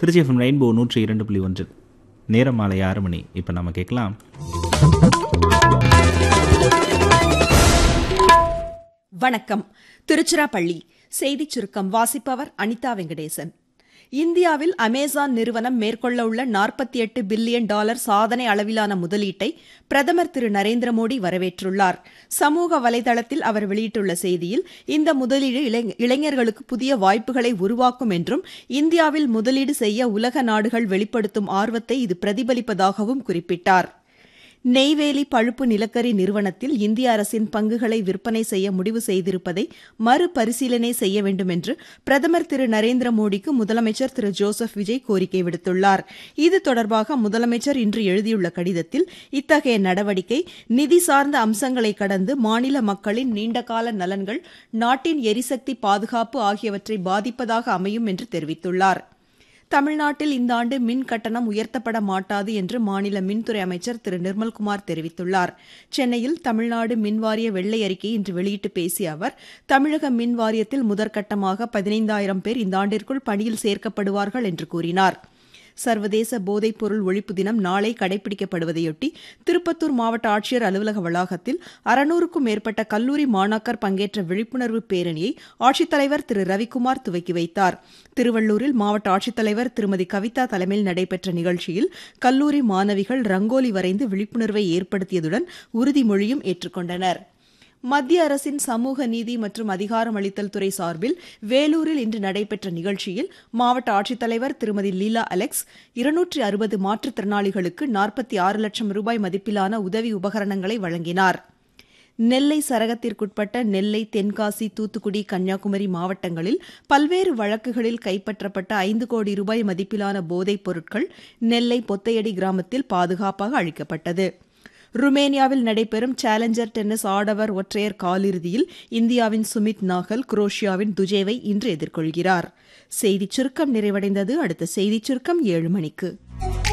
Trichy FM rainbow நூற்றி இரண்டு புள்ளி ஒன்று நேரம் மாலை ஆறு மணி இப்போ நம்ம கேட்கலாம் வணக்கம் திருச்சிராப்பள்ளி செய்திச் சுருக்கம் வாசிப்பவர் அனிதா வெங்கடேசன் இந்தியாவில் அமேசான் நிறுவனம் மேற்கொள்ள உள்ள நாற்பத்தி எட்டு பில்லியன் டாலர் சாதனை அளவிலான முதலீட்டை பிரதமர் திரு நரேந்திர மோடி வரவேற்றுள்ளார் சமூக வலைதளத்தில் அவர் வெளியிட்டுள்ள செய்தியில் இந்த முதலீடு இளைஞ- இளைஞர்களுக்கு புதிய வாய்ப்புகளை உருவாக்கும் என்றும் இந்தியாவில் முதலீடு செய்ய உலக நாடுகள் வெளிப்படுத்தும் ஆர்வத்தை இது பிரதிபலிப்பதாகவும் குறிப்பிட்டார் நெய்வேலி பழுப்பு நிலக்கரி நிறுவனத்தில் இந்திய அரசின் பங்குகளை விற்பனை செய்ய முடிவு செய்திருப்பதை மறுபரிசீலனை செய்ய வேண்டும் என்று பிரதமர் திரு நரேந்திர மோடிக்கு முதலமைச்சர் திரு ஜோசப் விஜய் கோரிக்கை விடுத்துள்ளார் இது தொடர்பாக முதலமைச்சர் இன்று எழுதியுள்ள கடிதத்தில் இத்தகைய நடவடிக்கை நிதி சார்ந்த அம்சங்களை கடந்து மாநில மக்களின் நீண்டகால நலன்கள் நாட்டின் எரிசக்தி பாதுகாப்பு ஆகியவற்றை பாதிப்பதாக அமையும் என்று தெரிவித்துள்ளார் தமிழ்நாட்டில் இந்த ஆண்டு மின் கட்டணம் உயர்த்தப்பட மாட்டாது என்று மாநில மின்துறை அமைச்சர் திரு நிர்மல்குமார் தெரிவித்துள்ளார் சென்னையில் தமிழ்நாடு மின்வாரிய வெள்ளை அறிக்கையை இன்று வெளியிட்டு பேசிய அவர் தமிழக மின் வாரியத்தில் முதற்கட்டமாக பதினைந்தாயிரம் பேர் இந்த ஆண்டிற்குள் பணியில் சேர்க்கப்படுவார்கள் என்று கூறினார் சர்வதேச போதைப்பொருள் ஒழிப்பு தினம் நாளை கடைபிடிக்கப்படுவதையொட்டி திருப்பத்தூர் மாவட்ட ஆட்சியர் அலுவலக வளாகத்தில் அறுநூறுக்கும் மேற்பட்ட கல்லூரி மாணாக்கர் பங்கேற்ற விழிப்புணர்வு பேரணியை ஆட்சித்தலைவர் திரு ரவிக்குமார் துவக்கி வைத்தார் திருவள்ளூரில் மாவட்ட ஆட்சித்தலைவர் திருமதி கவிதா தலைமையில் நடைபெற்ற நிகழ்ச்சியில் கல்லூரி மாணவிகள் ரங்கோலி வரைந்து விழிப்புணர்வை ஏற்படுத்தியதுடன் உறுதிமொழியும் ஏற்றுக்கொண்டனர் மத்திய அரசின் சமூக நீதி மற்றும் அதிகாரமளித்தல் துறை சார்பில் வேலூரில் இன்று நடைபெற்ற நிகழ்ச்சியில் மாவட்ட ஆட்சித்தலைவர் திருமதி லீலா அலெக்ஸ் இருநூற்றி அறுபது மாற்றுத்திறனாளிகளுக்கு நாற்பத்தி ஆறு லட்சம் ரூபாய் மதிப்பிலான உதவி உபகரணங்களை வழங்கினார் நெல்லை சரகத்திற்குட்பட்ட நெல்லை தென்காசி தூத்துக்குடி கன்னியாகுமரி மாவட்டங்களில் பல்வேறு வழக்குகளில் கைப்பற்றப்பட்ட ஐந்து கோடி ரூபாய் மதிப்பிலான போதைப் பொருட்கள் நெல்லை பொத்தையடி கிராமத்தில் பாதுகாப்பாக அழிக்கப்பட்டது ருமேனியாவில் நடைபெறும் சேலஞ்சர் டென்னிஸ் ஆடவர் ஒற்றையர் காலிறுதியில் இந்தியாவின் சுமித் நாகல் குரோஷியாவின் துஜேவை இன்று எதிர்கொள்கிறார் செய்திச் சுருக்கம் நிறைவடைந்தது அடுத்த செய்திச் சுருக்கம் ஏழு மணிக்கு